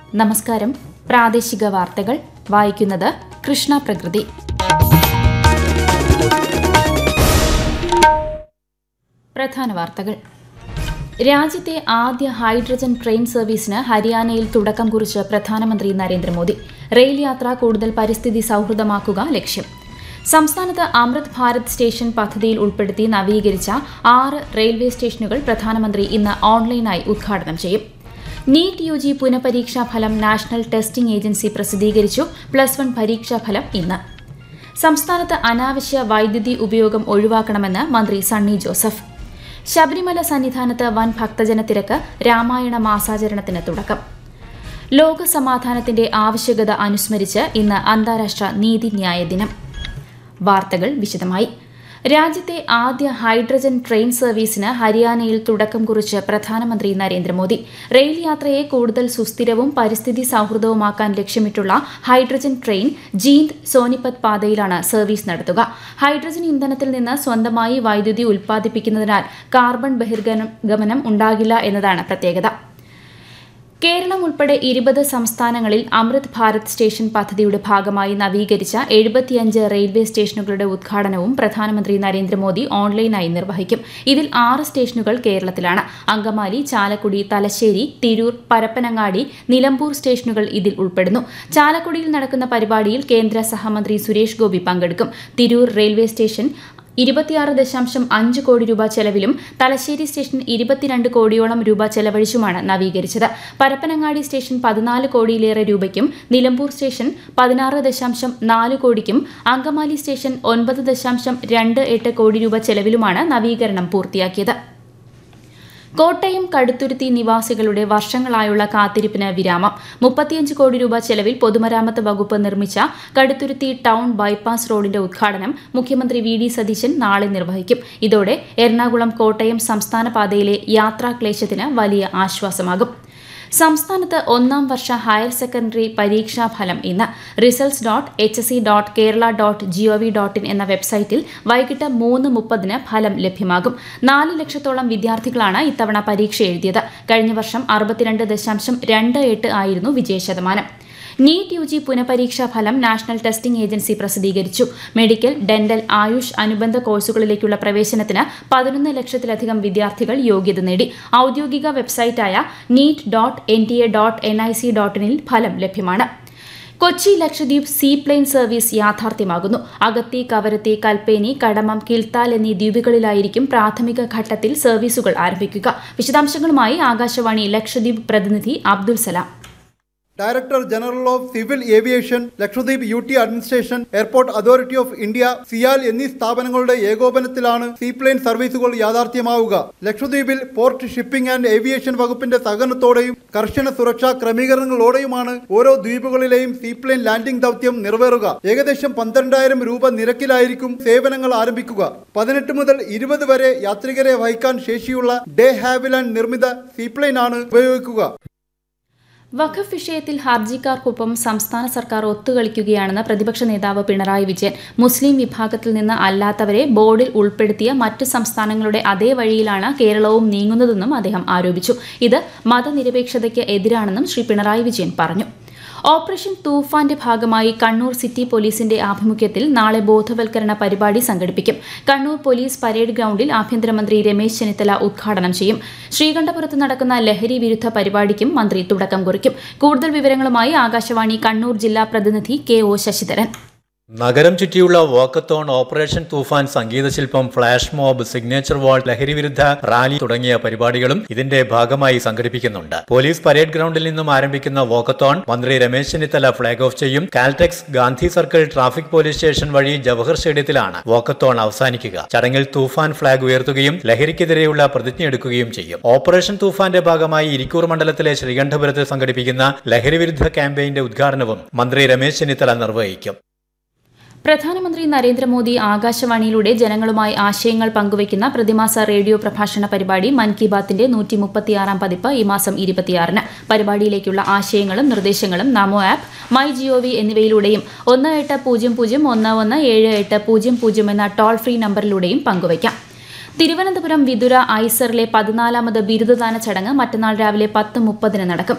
നമസ്കാരം പ്രാദേശിക വാർത്തകൾ വായിക്കുന്നത് കൃഷ്ണ പ്രകൃതി പ്രധാന വാർത്തകൾ രാജ്യത്തെ ആദ്യ ഹൈഡ്രജൻ ട്രെയിൻ സർവീസിന് ഹരിയാനയിൽ തുടക്കം കുറിച്ച് പ്രധാനമന്ത്രി നരേന്ദ്രമോദി റെയിൽ യാത്ര കൂടുതൽ പരിസ്ഥിതി സൌഹൃദമാക്കുക ലക്ഷ്യം സംസ്ഥാനത്ത് അമൃത് ഭാരത് സ്റ്റേഷൻ പദ്ധതിയിൽ ഉൾപ്പെടുത്തി നവീകരിച്ച ആറ് റെയിൽവേ സ്റ്റേഷനുകൾ പ്രധാനമന്ത്രി ഇന്ന് ഓൺലൈനായി ഉദ്ഘാടനം ചെയ്യും നീറ്റ് യു ജി പുനഃപരീക്ഷാ ഫലം നാഷണൽ ടെസ്റ്റിംഗ് ഏജൻസി പ്രസിദ്ധീകരിച്ചു പ്ലസ് വൺ പരീക്ഷാ ഫലം ഇന്ന് സംസ്ഥാനത്ത് അനാവശ്യ വൈദ്യുതി ഉപയോഗം ഒഴിവാക്കണമെന്ന് മന്ത്രി സണ്ണി ജോസഫ് ശബരിമല സന്നിധാനത്ത് വൻ ഭക്തജന തിരക്ക് രാമായണ മാസാചരണത്തിന് തുടക്കം ലോക സമാധാനത്തിന്റെ ആവശ്യകത അനുസ്മരിച്ച് ഇന്ന് അന്താരാഷ്ട്ര നീതിന്യായ ദിനം വാർത്തകൾ വിശദമായി രാജ്യത്തെ ആദ്യ ഹൈഡ്രജൻ ട്രെയിൻ സർവീസിന് ഹരിയാനയിൽ തുടക്കം കുറിച്ച് പ്രധാനമന്ത്രി നരേന്ദ്രമോദി റെയിൽ യാത്രയെ കൂടുതൽ സുസ്ഥിരവും പരിസ്ഥിതി സൌഹൃദവുമാക്കാൻ ലക്ഷ്യമിട്ടുള്ള ഹൈഡ്രജൻ ട്രെയിൻ ജീന്ദ് സോനിപത് പാതയിലാണ് സർവീസ് നടത്തുക ഹൈഡ്രജൻ ഇന്ധനത്തിൽ നിന്ന് സ്വന്തമായി വൈദ്യുതി ഉൽപ്പാദിപ്പിക്കുന്നതിനാൽ കാർബൺ ബഹിർഗമനം ഉണ്ടാകില്ല എന്നതാണ് പ്രത്യേകത കേരളം ഉൾപ്പെടെ ഇരുപത് സംസ്ഥാനങ്ങളിൽ അമൃത് ഭാരത് സ്റ്റേഷൻ പദ്ധതിയുടെ ഭാഗമായി നവീകരിച്ച എഴുപത്തിയഞ്ച് റെയിൽവേ സ്റ്റേഷനുകളുടെ ഉദ്ഘാടനവും പ്രധാനമന്ത്രി നരേന്ദ്രമോദി ഓൺലൈനായി നിർവഹിക്കും ഇതിൽ ആറ് സ്റ്റേഷനുകൾ കേരളത്തിലാണ് അങ്കമാലി ചാലക്കുടി തലശ്ശേരി തിരൂർ പരപ്പനങ്ങാടി നിലമ്പൂർ സ്റ്റേഷനുകൾ ഇതിൽ ഉൾപ്പെടുന്നു ചാലക്കുടിയിൽ നടക്കുന്ന പരിപാടിയിൽ കേന്ദ്ര സഹമന്ത്രി സുരേഷ് ഗോപി പങ്കെടുക്കും തിരൂർ റെയിൽവേ സ്റ്റേഷൻ ഇരുപത്തിയാറ് ദശാംശം അഞ്ച് കോടി രൂപ ചെലവിലും തലശ്ശേരി സ്റ്റേഷൻ ഇരുപത്തിരണ്ട് കോടിയോളം രൂപ ചെലവഴിച്ചുമാണ് നവീകരിച്ചത് പരപ്പനങ്ങാടി സ്റ്റേഷൻ പതിനാല് കോടിയിലേറെ രൂപയ്ക്കും നിലമ്പൂർ സ്റ്റേഷൻ പതിനാറ് ദശാംശം നാല് കോടിക്കും അങ്കമാലി സ്റ്റേഷൻ ഒൻപത് ദശാംശം രണ്ട് എട്ട് കോടി രൂപ ചെലവിലുമാണ് നവീകരണം പൂർത്തിയാക്കിയത് കോട്ടയം കടുത്തുരുത്തി നിവാസികളുടെ വർഷങ്ങളായുള്ള കാത്തിരിപ്പിന് വിരാമം മുപ്പത്തിയഞ്ച് കോടി രൂപ ചെലവിൽ പൊതുമരാമത്ത് വകുപ്പ് നിർമ്മിച്ച കടുത്തുരുത്തി ടൗൺ ബൈപ്പാസ് റോഡിന്റെ ഉദ്ഘാടനം മുഖ്യമന്ത്രി വി ഡി സതീശൻ നാളെ നിർവഹിക്കും ഇതോടെ എറണാകുളം കോട്ടയം സംസ്ഥാന പാതയിലെ യാത്രാക്ലേശത്തിന് വലിയ ആശ്വാസമാകും സംസ്ഥാനത്ത് ഒന്നാം വർഷ ഹയർ സെക്കൻഡറി പരീക്ഷാ ഫലം ഇന്ന് results dot H S C dot Kerala dot gov dot in എന്ന വെബ്സൈറ്റിൽ വൈകിട്ട് മൂന്ന് മുപ്പതിന് ഫലം ലഭ്യമാകും നാല് ലക്ഷത്തോളം വിദ്യാർത്ഥികളാണ് ഇത്തവണ പരീക്ഷ എഴുതിയത് കഴിഞ്ഞ വർഷം അറുപത്തിരണ്ട് ദശാംശം രണ്ട് എട്ട് ആയിരുന്നു വിജയശതമാനം നീറ്റ് യു ജി പുനഃപരീക്ഷാ ഫലം നാഷണൽ ടെസ്റ്റിംഗ് ഏജൻസി പ്രസിദ്ധീകരിച്ചു മെഡിക്കൽ ഡെന്റൽ ആയുഷ് അനുബന്ധ കോഴ്സുകളിലേക്കുള്ള പ്രവേശനത്തിന് പതിനൊന്ന് ലക്ഷത്തിലധികം വിദ്യാർത്ഥികൾ യോഗ്യത നേടി ഔദ്യോഗിക വെബ്സൈറ്റായ NEET dot N T A dot N I C ഡോട്ട് ഇനിൽ ഫലം ലഭ്യമാണ് കൊച്ചി ലക്ഷദ്വീപ് സീപ്ലെയിൻ സർവീസ് യാഥാർത്ഥ്യമാകുന്നു അഗത്തി കവരത്തി കൽപ്പേനി കടമം കിൽത്താൽ എന്നീ ദ്വീപുകളിലായിരിക്കും പ്രാഥമിക ഘട്ടത്തിൽ സർവീസുകൾ ആരംഭിക്കുക വിശദാംശങ്ങളുമായി ആകാശവാണി ലക്ഷദ്വീപ് പ്രതിനിധി Abdul Salam director general of civil aviation Lakshadweep U T administration airport authority of India CIAL എന്നീ സ്ഥാപനങ്ങളുടെ ഏകോപനത്തിലാണ് സീപ്ലെയിൻ സർവീസുകൾ യാഥാർത്ഥ്യമാവുക ലക്ഷദ്വീപിൽ പോർട്ട് ഷിപ്പിംഗ് ആൻഡ് ഏവിയേഷൻ വകുപ്പിന്റെ സഹകരണത്തോടെയും കർശന സുരക്ഷാ ക്രമീകരണങ്ങളോടെയുമാണ് ഓരോ ദ്വീപുകളിലെയും സീപ്ലെയിൻ ലാൻഡിംഗ് ദൗത്യം നിറവേറുക ഏകദേശം പന്ത്രണ്ടായിരം രൂപ നിരക്കിലായിരിക്കും സേവനങ്ങൾ ആരംഭിക്കുക പതിനെട്ട് മുതൽ ഇരുപത് വരെ യാത്രികരെ വഹിക്കാൻ ശേഷിയുള്ള ഡേ ഹാവിലാൻഡ് നിർമ്മിത സീപ്ലെയിൻ ആണ് ഉപയോഗിക്കുക വഖഫ് വിഷയത്തിൽ ഹർജിക്കാർക്കൊപ്പം സംസ്ഥാന സർക്കാർ ഒത്തുകളിക്കുകയാണെന്ന് പ്രതിപക്ഷ നേതാവ് പിണറായി വിജയൻ മുസ്ലിം വിഭാഗത്തിൽ നിന്ന് അല്ലാത്തവരെ ബോർഡിൽ ഉൾപ്പെടുത്തിയ മറ്റ് സംസ്ഥാനങ്ങളുടെ അതേ വഴിയിലാണ് കേരളവും നീങ്ങുന്നതെന്നും അദ്ദേഹം ആരോപിച്ചു ഇത് മതനിരപേക്ഷതയ്ക്ക് എതിരാണെന്നും ശ്രീ പിണറായി വിജയൻ പറഞ്ഞു ഓപ്പറേഷൻ തൂഫാന്റെ ഭാഗമായി കണ്ണൂർ സിറ്റി പോലീസിന്റെ ആഭിമുഖ്യത്തിൽ നാളെ ബോധവൽക്കരണ പരിപാടി സംഘടിപ്പിക്കും കണ്ണൂർ പോലീസ് പരേഡ് ഗ്രൌണ്ടിൽ ആഭ്യന്തരമന്ത്രി രമേശ് ചെന്നിത്തല ഉദ്ഘാടനം ചെയ്യും ശ്രീകണ്ഠപുരത്ത് നടക്കുന്ന ലഹരി വിരുദ്ധ പരിപാടിക്കും മന്ത്രി തുടക്കം കുറിക്കും കൂടുതൽ വിവരങ്ങളുമായി ആകാശവാണി കണ്ണൂർ ജില്ലാ പ്രതിനിധി കെ ഒ ശശിധരൻ നഗരം ചുറ്റിയുള്ള വാക്കത്തോൺ ഓപ്പറേഷൻ തൂഫാൻ സംഗീതശില്പം ഫ്ലാഷ് മോബ് സിഗ്നേച്ചർ വാൾ ലഹരിവിരുദ്ധ റാലി തുടങ്ങിയ പരിപാടികളും ഇതിന്റെ ഭാഗമായി സംഘടിപ്പിക്കുന്നുണ്ട് പോലീസ് പരേഡ് ഗ്രൗണ്ടിൽ നിന്നും ആരംഭിക്കുന്ന വാക്കത്തോൺ മന്ത്രി രമേശ് ചെന്നിത്തല ഫ്ളാഗ് ഓഫ് ചെയ്യും Caltex Gandhi circle traffic police station വഴി ജവഹർ സ്റ്റേഡിയത്തിലാണ് വാക്കത്തോൺ അവസാനിക്കുക ചടങ്ങിൽ തൂഫാൻ ഫ്ളാഗ് ഉയർത്തുകയും ലഹരിക്കെതിരെയുള്ള പ്രതിജ്ഞയെടുക്കുകയും ചെയ്യും ഓപ്പറേഷൻ തൂഫാന്റെ ഭാഗമായി ഇരിക്കൂർ മണ്ഡലത്തിലെ ശ്രീകണ്ഠപുരത്ത് സംഘടിപ്പിക്കുന്ന ലഹരിവിരുദ്ധ ക്യാമ്പയിന്റെ ഉദ്ഘാടനവും മന്ത്രി രമേശ് ചെന്നിത്തല നിർവഹിക്കും പ്രധാനമന്ത്രി നരേന്ദ്രമോദി ആകാശവാണിയിലൂടെ ജനങ്ങളുമായി ആശയങ്ങൾ പങ്കുവയ്ക്കുന്ന പ്രതിമാസ റേഡിയോ പ്രഭാഷണ പരിപാടി മൻ കി ബാത്തിന്റെ നൂറ്റി മുപ്പത്തിയാറാം പതിപ്പ് ഈ മാസം ഇരുപത്തിയാറിന് പരിപാടിയിലേക്കുള്ള ആശയങ്ങളും നിർദ്ദേശങ്ങളും നമോ ആപ്പ് മൈ ജിഒവി എന്നിവയിലൂടെയും ഒന്ന് എട്ട് പൂജ്യം പൂജ്യം ഒന്ന് ഒന്ന് ഏഴ് എട്ട് പൂജ്യം പൂജ്യം എന്ന ടോൾ ഫ്രീ നമ്പറിലൂടെയും പങ്കുവയ്ക്കാം തിരുവനന്തപുരം വിതുര ഐസറിലെ പതിനാലാമത് ബിരുദദാന ചടങ്ങ് മറ്റന്നാൾ രാവിലെ പത്ത് മുപ്പതിന് നടക്കും